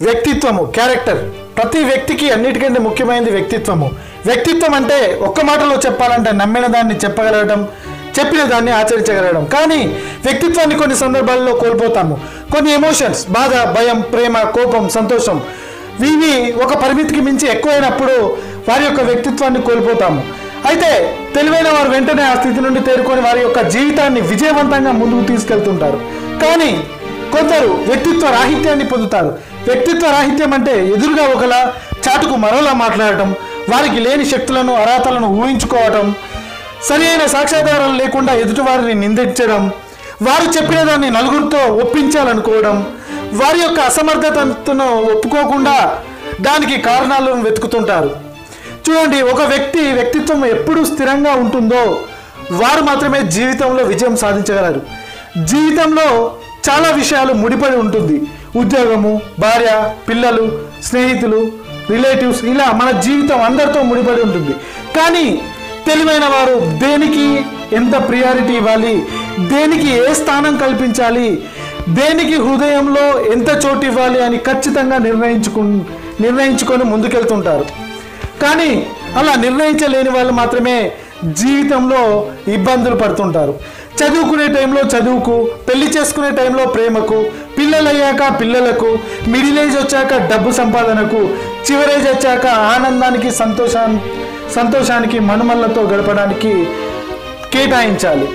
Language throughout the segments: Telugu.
వ్యక్తిత్వము క్యారెక్టర్ ప్రతి వ్యక్తికి అన్నిటికంటే ముఖ్యమైనది వ్యక్తిత్వము వ్యక్తిత్వం అంటే ఒక్క మాటలో చెప్పాలంటే నమ్మిన దాన్ని చెప్పగలగడం చెప్పిన దాన్ని ఆచరించగలగడం కానీ వ్యక్తిత్వాన్ని కొన్ని సందర్భాల్లో కోల్పోతాము కొన్ని ఎమోషన్స్ బాధ భయం ప్రేమ కోపం సంతోషం ఇవి ఒక పరిమితికి మించి ఎక్కువైనప్పుడు వారి యొక్క వ్యక్తిత్వాన్ని కోల్పోతాము అయితే తెలివైన వారు వెంటనే ఆ స్థితి నుండి తేరుకొని వారి యొక్క జీవితాన్ని విజయవంతంగా ముందుకు తీసుకెళ్తుంటారు కానీ కొందరు వ్యక్తిత్వ రాహిత్యాన్ని పొందుతారు వ్యక్తిత్వ రాహిత్యం అంటే ఎదురుగా ఒకలా చాటుకు మరోలా మాట్లాడటం వారికి లేని శక్తులను అర్హతలను ఊహించుకోవటం సరి అయిన సాక్ష్యాధారాలు లేకుండా ఎదుటివారిని నిందించడం వారు చెప్పిన దాన్ని నలుగురితో ఒప్పించాలనుకోవడం వారి యొక్క అసమర్థతను ఒప్పుకోకుండా దానికి కారణాలను వెతుకుతుంటారు చూడండి ఒక వ్యక్తి వ్యక్తిత్వం ఎప్పుడు స్థిరంగా ఉంటుందో వారు మాత్రమే జీవితంలో విజయం సాధించగలరు జీవితంలో చాలా విషయాలు ముడిపడి ఉంటుంది ఉద్యోగము భార్య పిల్లలు స్నేహితులు రిలేటివ్స్ ఇలా మన జీవితం అందరితో ముడిపడి ఉంటుంది కానీ తెలివైన వారు దేనికి ఎంత ప్రియారిటీ ఇవ్వాలి దేనికి ఏ స్థానం కల్పించాలి దేనికి హృదయంలో ఎంత చోటు ఇవ్వాలి అని ఖచ్చితంగా నిర్ణయించుకు నిర్ణయించుకొని ముందుకెళ్తుంటారు కానీ అలా నిర్ణయించలేని వాళ్ళు మాత్రమే జీవితంలో ఇబ్బందులు పడుతుంటారు చదువుకునే టైంలో చదువుకు పెళ్లి చేసుకునే టైంలో ప్రేమకు పిల్లలయ్యాక పిల్లలకు మిడిల్ ఏజ్ వచ్చాక డబ్బు సంపాదనకు చివరి ఏజ్ వచ్చాక ఆనందానికి సంతోషాన్ని సంతోషానికి మనుమల్లతో గడపడానికి కేటాయించాలి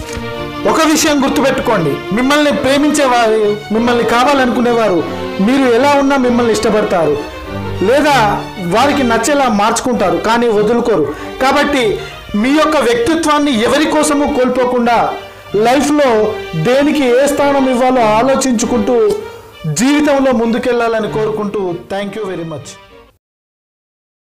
ఒక విషయం గుర్తుపెట్టుకోండి మిమ్మల్ని ప్రేమించేవారు మిమ్మల్ని కావాలనుకునేవారు మీరు ఎలా ఉన్నా మిమ్మల్ని ఇష్టపడతారు లేదా వారికి నచ్చేలా మార్చుకుంటారు కానీ వదులుకోరు కాబట్టి మీ యొక్క వ్యక్తిత్వాన్ని ఎవరి కోసము కోల్పోకుండా లైఫ్లో దేనికి ఏ స్థానం ఇవ్వాలో ఆలోచించుకుంటూ జీవితంలో ముందుకెళ్ళాలని కోరుకుంటూ థ్యాంక్ యూ వెరీ మచ్